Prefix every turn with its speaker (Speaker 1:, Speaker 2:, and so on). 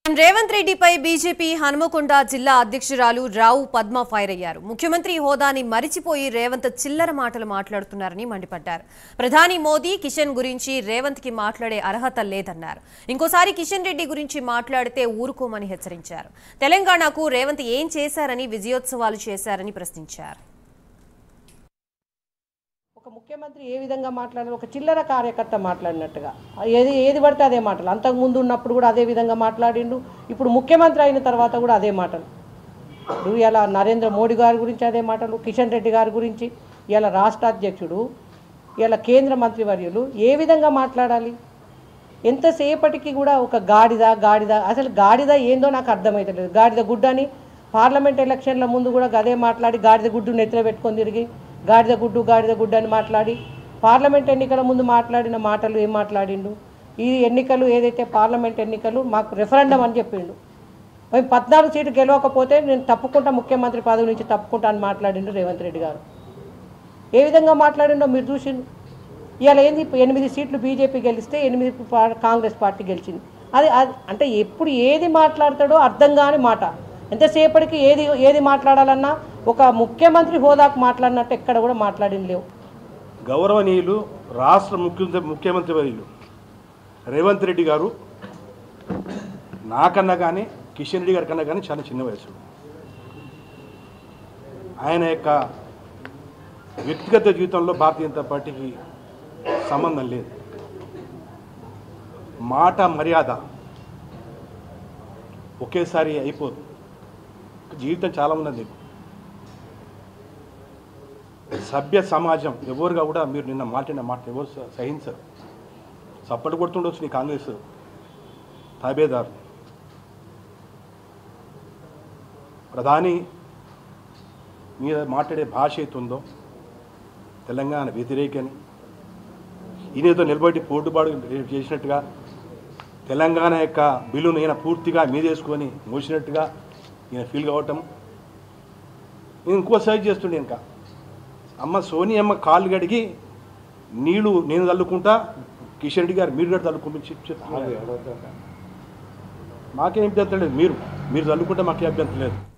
Speaker 1: రేవంత్ రెడ్డిపై బీజేపీ హనుమకొండ జిల్లా అధ్యక్షురాలు రావు పద్మ ఫైర్ అయ్యారు ముఖ్యమంత్రి హోదాని మరిచిపోయి రేవంత్ చిల్లర మాటలు మాట్లాడుతున్నారని మండిపడ్డారు ప్రధాని మోదీ కిషన్ గురించి రేవంత్ కి మాట్లాడే అర్హత లేదన్నారు ఇంకోసారి కిషన్ రెడ్డి గురించి మాట్లాడితే ఊరుకోమని హెచ్చరించారు తెలంగాణకు రేవంత్ ఏం చేశారని విజయోత్సవాలు చేశారని ప్రశ్నించారు
Speaker 2: ఒక ముఖ్యమంత్రి ఏ విధంగా మాట్లాడారు ఒక చిల్లర కార్యకర్త మాట్లాడినట్టుగా ఏది ఏది పడితే అదే మాటలు అంతకు ముందు ఉన్నప్పుడు కూడా అదే విధంగా మాట్లాడిండు ఇప్పుడు ముఖ్యమంత్రి అయిన తర్వాత కూడా అదే మాటలు ఇప్పుడు ఇలా నరేంద్ర మోడీ గారి గురించి అదే మాటలు కిషన్ రెడ్డి గారి గురించి ఇలా రాష్ట్ర అధ్యక్షుడు ఇలా కేంద్ర మంత్రివర్యులు ఏ విధంగా మాట్లాడాలి ఎంతసేపటికి కూడా ఒక గాడిద గాడిద అసలు గాడిద ఏందో నాకు అర్థమవుతలేదు గాడిద గుడ్డ అని పార్లమెంట్ ఎలక్షన్ల ముందు కూడా అదే మాట్లాడి గాడిద గుడ్డు నెత్తిన పెట్టుకొని తిరిగి గాడిద గుడ్డు గాడిద గుడ్డు అని మాట్లాడి పార్లమెంట్ ఎన్నికల ముందు మాట్లాడిన మాటలు ఏం మాట్లాడిండు ఈ ఎన్నికలు ఏదైతే పార్లమెంట్ ఎన్నికలు మాకు రెఫరెండం అని చెప్పిండు మేము పద్నాలుగు సీట్లు గెలవకపోతే నేను తప్పుకుంటా ముఖ్యమంత్రి పదవి నుంచి తప్పుకుంటా అని మాట్లాడిండు రేవంత్ రెడ్డి గారు ఏ విధంగా మాట్లాడిండో మీరు చూసిండు ఇవాళ ఏంది ఎనిమిది సీట్లు బీజేపీ గెలిస్తే ఎనిమిది పా- కాంగ్రెస్ పార్టీ గెలిచింది అది అది అంటే ఎప్పుడు ఏది మాట్లాడతాడో అర్థం కాని మాట ఎంతసేపటికి ఏది ఏది మాట్లాడాలన్నా ఒక ముఖ్యమంత్రి హోదాకు మాట్లాడినట్టు ఎక్కడ కూడా మాట్లాడింది లేవు
Speaker 3: గౌరవనీయులు రాష్ట్ర ముఖ్య ముఖ్యమంత్రి వర్యులు రేవంత్ రెడ్డి గారు నాకన్నా కానీ కిషన్ రెడ్డి గారి కన్నా కానీ చాలా చిన్న వయసు ఆయన యొక్క వ్యక్తిగత జీవితంలో భారతీయ జనతా పార్టీకి సంబంధం లేదు మాట మర్యాద ఒకేసారి అయిపోదు జీవితం చాలా ఉన్నది నీకు సభ్య సమాజం ఎవరుగా కూడా మీరు నిన్న మాట్లాడిన మాట ఎవరు స- సహించరు చప్పట్లు కొడుతుండొచ్చు నీ కాంగ్రెస్ తాబేదారు ప్రధాని మీద మాట్లాడే భాష అవుతుందో తెలంగాణ వ్యతిరేకని ఈయనేదో నిలబడి పోటుబాటు చేసినట్టుగా తెలంగాణ యొక్క బిల్లును ఈయన పూర్తిగా మీదేసుకొని మోసినట్టుగా ఈయన ఫీల్ కావటం ఈయన ఇంకో సైజ్ చేస్తుండే ఇంకా అమ్మ సోని అమ్మ కాళ్ళు గడిగి నీళ్లు నేను చల్లుకుంటా కిషన్ రెడ్డి గారు మీరు కూడా చల్లుకుంటూ చెప్ చెప్తున్నారు మాకేం అభ్యంతరం లేదు మీరు మీరు చల్లుకుంటే మాకేం అభ్యంతరం లేదు